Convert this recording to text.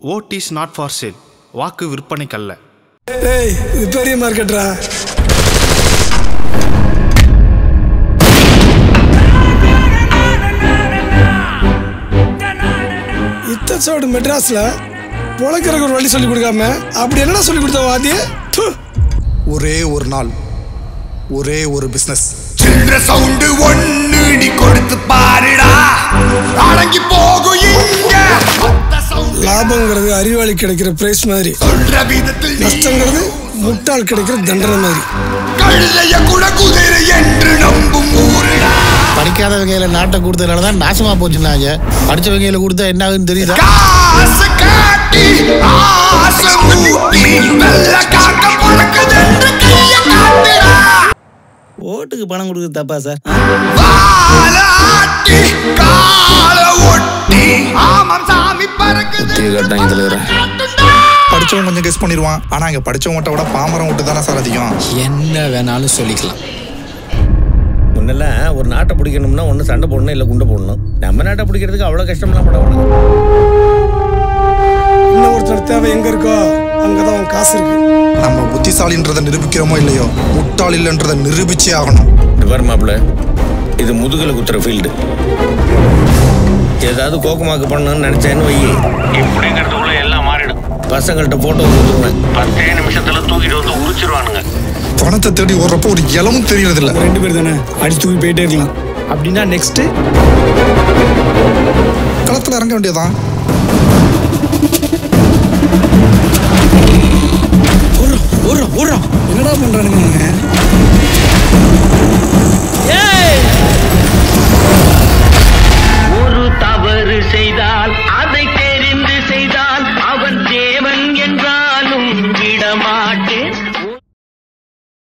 Vote is not for sale வாக்கு விற்பனைக்கல்ல ஏய் இது பெரிய மார்க்கெட்ரா இத்தச்சோடு மெட்ராஸ்ல பொழைக்கிறதுக்கு ஒரு வழி சொல்லி கொடுக்காம அப்படி என்னடா சொல்லி கொடுத்த வாதி ப்பு. ஒரே ஒரு நாள் ஒரே ஒரு பிசினஸ் சில்ற சவுண்டு ஒண்ணு நீ கொடுத்து பாருடா அடங்கி போகும் இங்க மொத்த sound லாபங்கிறது அறிவாளி கிடைக்கிற பிரைஸ் மாதிரி சொல்ற விதத்தில் நீ நஷ்டங்கிறது முட்டாள் கிடைக்கிற தண்டனை மாதிரி கழுதைய கூட குதிரை என்று நம்பும் ஊருடா படிக்காதவங்க நாட்டை கொடுத்ததுனால தான் நாசமா போச்சுனாங்க படிச்சவங்க கொடுத்தா என்ன ஆகுதுன்னு தெரியுதா காசு காட்டி ஆசை மூட்டி வெள்ள காக்க பழக்குதென்று கைய காட்டுடா ஓட்டுக்கு பணம் கொடுக்குறது தப்பா சார் வாலாட்டி கால ஒட்டி ஆமாம் சாமி பறக்குது கட்டாங்க தலைவரேன் படிச்சவன் கொஞ்சம் கெஸ் பண்ணிடுவான் ஆனா இங்க படிச்சவங்கட்ட விட பாமரம் விட்டு தானே சார் அதிகம் என்ன வேணாலும் சொல்லிக்கலாம் முன்னெல்லாம் ஒரு நாட்டை பிடிக்கணும்னா ஒன்று சண்டை போடணும் இல்லை குண்டை போடணும் நம்ம நாட்டை பிடிக்கிறதுக்கு அவ்வளோ கஷ்டம்லாம் பட வேணாம் இன்னும் ஒருத்தர் தேவை எங்க இருக்கோ அங்கதான் அவன் காசு இருக்கு நம்ம புத்திசாலின்றதை நிரூபிக்கிறோமோ இல்லையோ முட்டாள் இல்லைன்றதை நிரூபிச்சே ஆகணும் இது பாரு மாப்பிள்ள இது முதுகில் குத்துற ஃபீல்டு ஏதாவது கோக்கமாக்கு பண்ணணும்னு நினைச்சேன்னு வை இப்படிங்கிறதுக்குள்ள எல்லாம் மாறிடும் பசங்கள்கிட்ட போட்டோ கொடுத்துருவேன் பத்தே நிமிஷத்துல தூக்கிட்டு வந்து உரிச்சிருவானுங்க பணத்தை தேடி ஓடுறப்போ ஒரு இளமும் தெரியறது இல்ல ரெண்டு பேர் தானே அடிச்சு தூக்கி போயிட்டே இருக்கலாம் அப்படின்னா நெக்ஸ்ட் களத்துல இறங்க வேண்டியதான் ஓடுறோம் ஓடுறோம் என்னடா பண்றானுங்க இவனுங்க? ஒரு தவறு செய்தால் அதை தெரிந்து செய்தால் அவன் தேவன் என்றாலும் விடமாட்டான்